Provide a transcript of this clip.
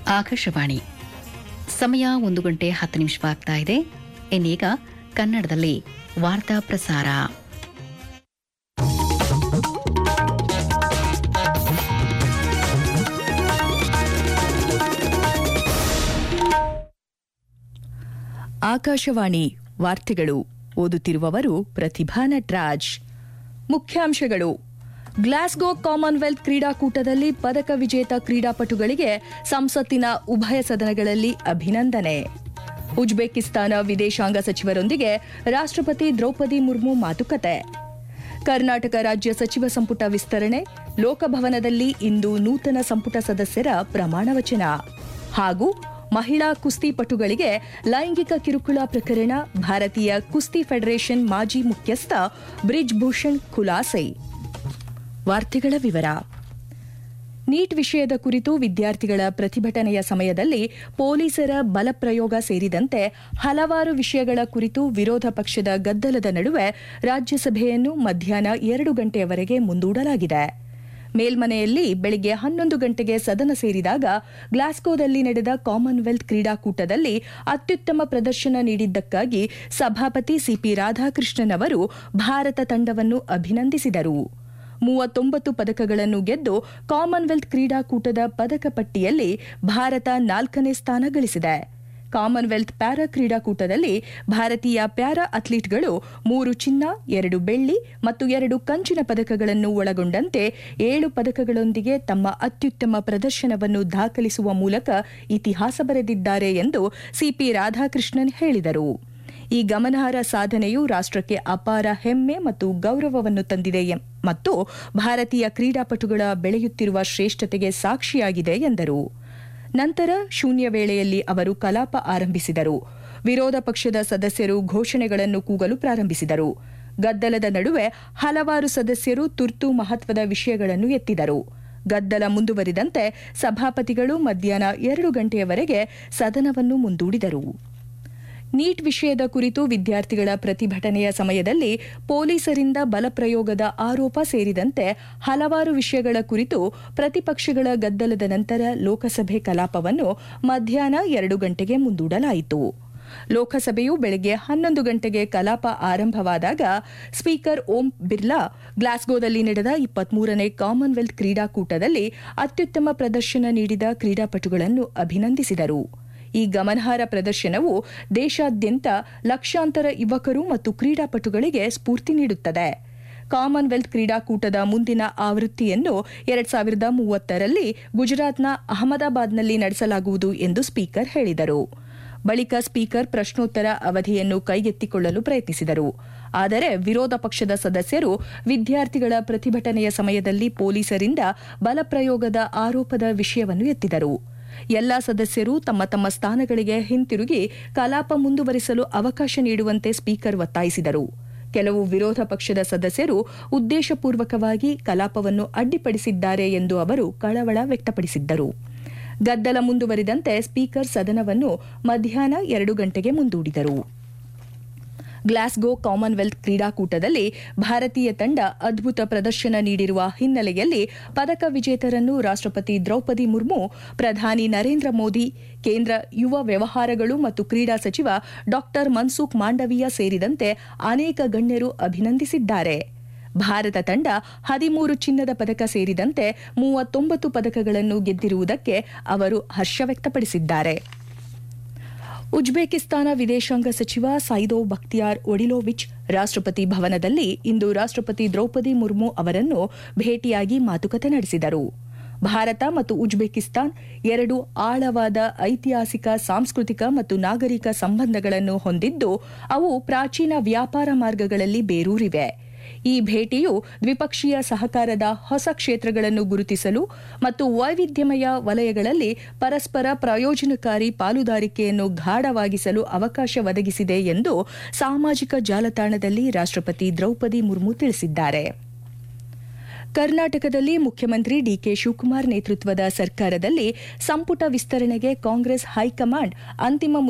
ಆಕಾಶವಾಣಿ ಸಮಯ ಒಂದು ಗಂಟೆ ಹತ್ತು ನಿಮಿಷವಾಗ್ತಾ ಇದೆ ಇನ್ನೀಗ ಕನ್ನಡದಲ್ಲಿ ವಾರ್ತಾ ಪ್ರಸಾರ ಆಕಾಶವಾಣಿ ವಾರ್ತೆಗಳು ಓದುತ್ತಿರುವವರು ಪ್ರತಿಭಾ ನಟ್ರಾಜ್ ಮುಖ್ಯಾಂಶಗಳು ಗ್ಲಾಸ್ಗೋ ಕಾಮನ್ವೆಲ್ತ್ ಕ್ರೀಡಾಕೂಟದಲ್ಲಿ ಪದಕ ವಿಜೇತ ಕ್ರೀಡಾಪಟುಗಳಿಗೆ ಸಂಸತ್ತಿನ ಉಭಯ ಸದನಗಳಲ್ಲಿ ಅಭಿನಂದನೆ ಉಜ್ಬೇಕಿಸ್ತಾನ ವಿದೇಶಾಂಗ ಸಚಿವರೊಂದಿಗೆ ರಾಷ್ಟ್ರಪತಿ ದ್ರೌಪದಿ ಮುರ್ಮು ಮಾತುಕತೆ ಕರ್ನಾಟಕ ರಾಜ್ಯ ಸಚಿವ ಸಂಪುಟ ವಿಸ್ತರಣೆ ಲೋಕಭವನದಲ್ಲಿ ಇಂದು ನೂತನ ಸಂಪುಟ ಸದಸ್ಯರ ಪ್ರಮಾಣ ವಚನ ಹಾಗೂ ಮಹಿಳಾ ಕುಸ್ತಿಪಟುಗಳಿಗೆ ಲೈಂಗಿಕ ಕಿರುಕುಳ ಪ್ರಕರಣ ಭಾರತೀಯ ಕುಸ್ತಿ ಫೆಡರೇಷನ್ ಮಾಜಿ ಮುಖ್ಯಸ್ಥ ಬ್ರಿಜ್ ಭೂಷಣ್ ಖುಲಾಸೆ ವಾರ್ತೆಗಳ ವಿವರ ನೀಟ್ ವಿಷಯದ ಕುರಿತು ವಿದ್ಯಾರ್ಥಿಗಳ ಪ್ರತಿಭಟನೆಯ ಸಮಯದಲ್ಲಿ ಪೊಲೀಸರ ಬಲಪ್ರಯೋಗ ಸೇರಿದಂತೆ ಹಲವಾರು ವಿಷಯಗಳ ಕುರಿತು ವಿರೋಧ ಪಕ್ಷದ ಗದ್ದಲದ ನಡುವೆ ರಾಜ್ಯಸಭೆಯನ್ನು ಮಧ್ಯಾಹ್ನ ಎರಡು ಗಂಟೆಯವರೆಗೆ ಮುಂದೂಡಲಾಗಿದೆ ಮೇಲ್ಮನೆಯಲ್ಲಿ ಬೆಳಗ್ಗೆ ಹನ್ನೊಂದು ಗಂಟೆಗೆ ಸದನ ಸೇರಿದಾಗ ಗ್ಲಾಸ್ಗೋದಲ್ಲಿ ನಡೆದ ಕಾಮನ್ವೆಲ್ತ್ ಕ್ರೀಡಾಕೂಟದಲ್ಲಿ ಅತ್ಯುತ್ತಮ ಪ್ರದರ್ಶನ ನೀಡಿದ್ದಕ್ಕಾಗಿ ಸಭಾಪತಿ ಸಿಪಿ ರಾಧಾಕೃಷ್ಣನ್ ಅವರು ಭಾರತ ತಂಡವನ್ನು ಅಭಿನಂದಿಸಿದರು ಮೂವತ್ತೊಂಬತ್ತು ಪದಕಗಳನ್ನು ಗೆದ್ದು ಕಾಮನ್ವೆಲ್ತ್ ಕ್ರೀಡಾಕೂಟದ ಪದಕ ಪಟ್ಟಿಯಲ್ಲಿ ಭಾರತ ನಾಲ್ಕನೇ ಸ್ಥಾನ ಗಳಿಸಿದೆ ಕಾಮನ್ವೆಲ್ತ್ ಪ್ಯಾರಾ ಕ್ರೀಡಾಕೂಟದಲ್ಲಿ ಭಾರತೀಯ ಪ್ಯಾರಾ ಅಥ್ಲೀಟ್ಗಳು ಮೂರು ಚಿನ್ನ ಎರಡು ಬೆಳ್ಳಿ ಮತ್ತು ಎರಡು ಕಂಚಿನ ಪದಕಗಳನ್ನು ಒಳಗೊಂಡಂತೆ ಏಳು ಪದಕಗಳೊಂದಿಗೆ ತಮ್ಮ ಅತ್ಯುತ್ತಮ ಪ್ರದರ್ಶನವನ್ನು ದಾಖಲಿಸುವ ಮೂಲಕ ಇತಿಹಾಸ ಬರೆದಿದ್ದಾರೆ ಎಂದು ಸಿಪಿ ರಾಧಾಕೃಷ್ಣನ್ ಹೇಳಿದರು ಈ ಗಮನಾರ್ಹ ಸಾಧನೆಯು ರಾಷ್ಟ್ರಕ್ಕೆ ಅಪಾರ ಹೆಮ್ಮೆ ಮತ್ತು ಗೌರವವನ್ನು ತಂದಿದೆ ಎಂ- ಮತ್ತು ಭಾರತೀಯ ಕ್ರೀಡಾಪಟುಗಳ ಬೆಳೆಯುತ್ತಿರುವ ಶ್ರೇಷ್ಠತೆಗೆ ಸಾಕ್ಷಿಯಾಗಿದೆ ಎಂದರು ನಂತರ ಶೂನ್ಯ ವೇಳೆಯಲ್ಲಿ ಅವರು ಕಲಾಪ ಆರಂಭಿಸಿದರು ವಿರೋಧ ಪಕ್ಷದ ಸದಸ್ಯರು ಘೋಷಣೆಗಳನ್ನು ಕೂಗಲು ಪ್ರಾರಂಭಿಸಿದರು ಗದ್ದಲದ ನಡುವೆ ಹಲವಾರು ಸದಸ್ಯರು ತುರ್ತು ಮಹತ್ವದ ವಿಷಯಗಳನ್ನು ಎತ್ತಿದರು ಗದ್ದಲ ಮುಂದುವರಿದಂತೆ ಸಭಾಪತಿಗಳು ಮಧ್ಯಾಹ್ನ ಎರಡು ಗಂಟೆಯವರೆಗೆ ಸದನವನ್ನು ಮುಂದೂಡಿದರು ನೀಟ್ ವಿಷಯದ ಕುರಿತು ವಿದ್ಯಾರ್ಥಿಗಳ ಪ್ರತಿಭಟನೆಯ ಸಮಯದಲ್ಲಿ ಪೊಲೀಸರಿಂದ ಬಲಪ್ರಯೋಗದ ಆರೋಪ ಸೇರಿದಂತೆ ಹಲವಾರು ವಿಷಯಗಳ ಕುರಿತು ಪ್ರತಿಪಕ್ಷಗಳ ಗದ್ದಲದ ನಂತರ ಲೋಕಸಭೆ ಕಲಾಪವನ್ನು ಮಧ್ಯಾಹ್ನ ಎರಡು ಗಂಟೆಗೆ ಮುಂದೂಡಲಾಯಿತು ಲೋಕಸಭೆಯು ಬೆಳಗ್ಗೆ ಹನ್ನೊಂದು ಗಂಟೆಗೆ ಕಲಾಪ ಆರಂಭವಾದಾಗ ಸ್ಪೀಕರ್ ಓಂ ಬಿರ್ಲಾ ಗ್ಲಾಸ್ಗೋದಲ್ಲಿ ನಡೆದ ಇಪ್ಪತ್ಮೂರನೇ ಕಾಮನ್ವೆಲ್ತ್ ಕ್ರೀಡಾಕೂಟದಲ್ಲಿ ಅತ್ಯುತ್ತಮ ಪ್ರದರ್ಶನ ನೀಡಿದ ಕ್ರೀಡಾಪಟುಗಳನ್ನು ಅಭಿನಂದಿಸಿದರು ಈ ಗಮನಾರ್ಹ ಪ್ರದರ್ಶನವು ದೇಶಾದ್ಯಂತ ಲಕ್ಷಾಂತರ ಯುವಕರು ಮತ್ತು ಕ್ರೀಡಾಪಟುಗಳಿಗೆ ಸ್ಫೂರ್ತಿ ನೀಡುತ್ತದೆ ಕಾಮನ್ವೆಲ್ತ್ ಕ್ರೀಡಾಕೂಟದ ಮುಂದಿನ ಆವೃತ್ತಿಯನ್ನು ಎರಡ್ ಸಾವಿರದ ಮೂವತ್ತರಲ್ಲಿ ಗುಜರಾತ್ನ ಅಹಮದಾಬಾದ್ನಲ್ಲಿ ನಡೆಸಲಾಗುವುದು ಎಂದು ಸ್ಪೀಕರ್ ಹೇಳಿದರು ಬಳಿಕ ಸ್ಪೀಕರ್ ಪ್ರಶ್ನೋತ್ತರ ಅವಧಿಯನ್ನು ಕೈಗೆತ್ತಿಕೊಳ್ಳಲು ಪ್ರಯತ್ನಿಸಿದರು ಆದರೆ ವಿರೋಧ ಪಕ್ಷದ ಸದಸ್ಯರು ವಿದ್ಯಾರ್ಥಿಗಳ ಪ್ರತಿಭಟನೆಯ ಸಮಯದಲ್ಲಿ ಪೊಲೀಸರಿಂದ ಬಲಪ್ರಯೋಗದ ಆರೋಪದ ವಿಷಯವನ್ನು ಎತ್ತಿದರು ಎಲ್ಲಾ ಸದಸ್ಯರು ತಮ್ಮ ತಮ್ಮ ಸ್ಥಾನಗಳಿಗೆ ಹಿಂತಿರುಗಿ ಕಲಾಪ ಮುಂದುವರಿಸಲು ಅವಕಾಶ ನೀಡುವಂತೆ ಸ್ಪೀಕರ್ ಒತ್ತಾಯಿಸಿದರು ಕೆಲವು ವಿರೋಧ ಪಕ್ಷದ ಸದಸ್ಯರು ಉದ್ದೇಶಪೂರ್ವಕವಾಗಿ ಕಲಾಪವನ್ನು ಅಡ್ಡಿಪಡಿಸಿದ್ದಾರೆ ಎಂದು ಅವರು ಕಳವಳ ವ್ಯಕ್ತಪಡಿಸಿದ್ದರು ಗದ್ದಲ ಮುಂದುವರಿದಂತೆ ಸ್ಪೀಕರ್ ಸದನವನ್ನು ಮಧ್ಯಾಹ್ನ ಎರಡು ಗಂಟೆಗೆ ಮುಂದೂಡಿದರು ಗ್ಲಾಸ್ಗೋ ಕಾಮನ್ವೆಲ್ತ್ ಕ್ರೀಡಾಕೂಟದಲ್ಲಿ ಭಾರತೀಯ ತಂಡ ಅದ್ಭುತ ಪ್ರದರ್ಶನ ನೀಡಿರುವ ಹಿನ್ನೆಲೆಯಲ್ಲಿ ಪದಕ ವಿಜೇತರನ್ನು ರಾಷ್ಟ್ರಪತಿ ದ್ರೌಪದಿ ಮುರ್ಮು ಪ್ರಧಾನಿ ನರೇಂದ್ರ ಮೋದಿ ಕೇಂದ್ರ ಯುವ ವ್ಯವಹಾರಗಳು ಮತ್ತು ಕ್ರೀಡಾ ಸಚಿವ ಡಾ ಮನ್ಸುಖ್ ಮಾಂಡವೀಯ ಸೇರಿದಂತೆ ಅನೇಕ ಗಣ್ಯರು ಅಭಿನಂದಿಸಿದ್ದಾರೆ ಭಾರತ ತಂಡ ಹದಿಮೂರು ಚಿನ್ನದ ಪದಕ ಸೇರಿದಂತೆ ಮೂವತ್ತೊಂಬತ್ತು ಪದಕಗಳನ್ನು ಗೆದ್ದಿರುವುದಕ್ಕೆ ಅವರು ಹರ್ಷ ವ್ಯಕ್ತಪಡಿಸಿದ್ದಾರೆ ಉಜ್ಬೇಕಿಸ್ತಾನ ವಿದೇಶಾಂಗ ಸಚಿವ ಸೈದೋ ಬಕ್ತಿಯಾರ್ ಒಡಿಲೋವಿಚ್ ರಾಷ್ಟ್ರಪತಿ ಭವನದಲ್ಲಿ ಇಂದು ರಾಷ್ಟ್ರಪತಿ ದ್ರೌಪದಿ ಮುರ್ಮು ಅವರನ್ನು ಭೇಟಿಯಾಗಿ ಮಾತುಕತೆ ನಡೆಸಿದರು ಭಾರತ ಮತ್ತು ಉಜ್ಬೇಕಿಸ್ತಾನ್ ಎರಡು ಆಳವಾದ ಐತಿಹಾಸಿಕ ಸಾಂಸ್ಕೃತಿಕ ಮತ್ತು ನಾಗರಿಕ ಸಂಬಂಧಗಳನ್ನು ಹೊಂದಿದ್ದು ಅವು ಪ್ರಾಚೀನ ವ್ಯಾಪಾರ ಮಾರ್ಗಗಳಲ್ಲಿ ಬೇರೂರಿವೆ ಈ ಭೇಟಿಯು ದ್ವಿಪಕ್ಷೀಯ ಸಹಕಾರದ ಹೊಸ ಕ್ಷೇತ್ರಗಳನ್ನು ಗುರುತಿಸಲು ಮತ್ತು ವೈವಿಧ್ಯಮಯ ವಲಯಗಳಲ್ಲಿ ಪರಸ್ಪರ ಪ್ರಯೋಜನಕಾರಿ ಪಾಲುದಾರಿಕೆಯನ್ನು ಗಾಢವಾಗಿಸಲು ಅವಕಾಶ ಒದಗಿಸಿದೆ ಎಂದು ಸಾಮಾಜಿಕ ಜಾಲತಾಣದಲ್ಲಿ ರಾಷ್ಟ್ರಪತಿ ದ್ರೌಪದಿ ಮುರ್ಮು ತಿಳಿಸಿದ್ದಾರೆ ಕರ್ನಾಟಕದಲ್ಲಿ ಮುಖ್ಯಮಂತ್ರಿ ಡಿಕೆ ಶಿವಕುಮಾರ್ ನೇತೃತ್ವದ ಸರ್ಕಾರದಲ್ಲಿ ಸಂಪುಟ ವಿಸ್ತರಣೆಗೆ ಕಾಂಗ್ರೆಸ್ ಹೈಕಮಾಂಡ್ ಅಂತಿಮ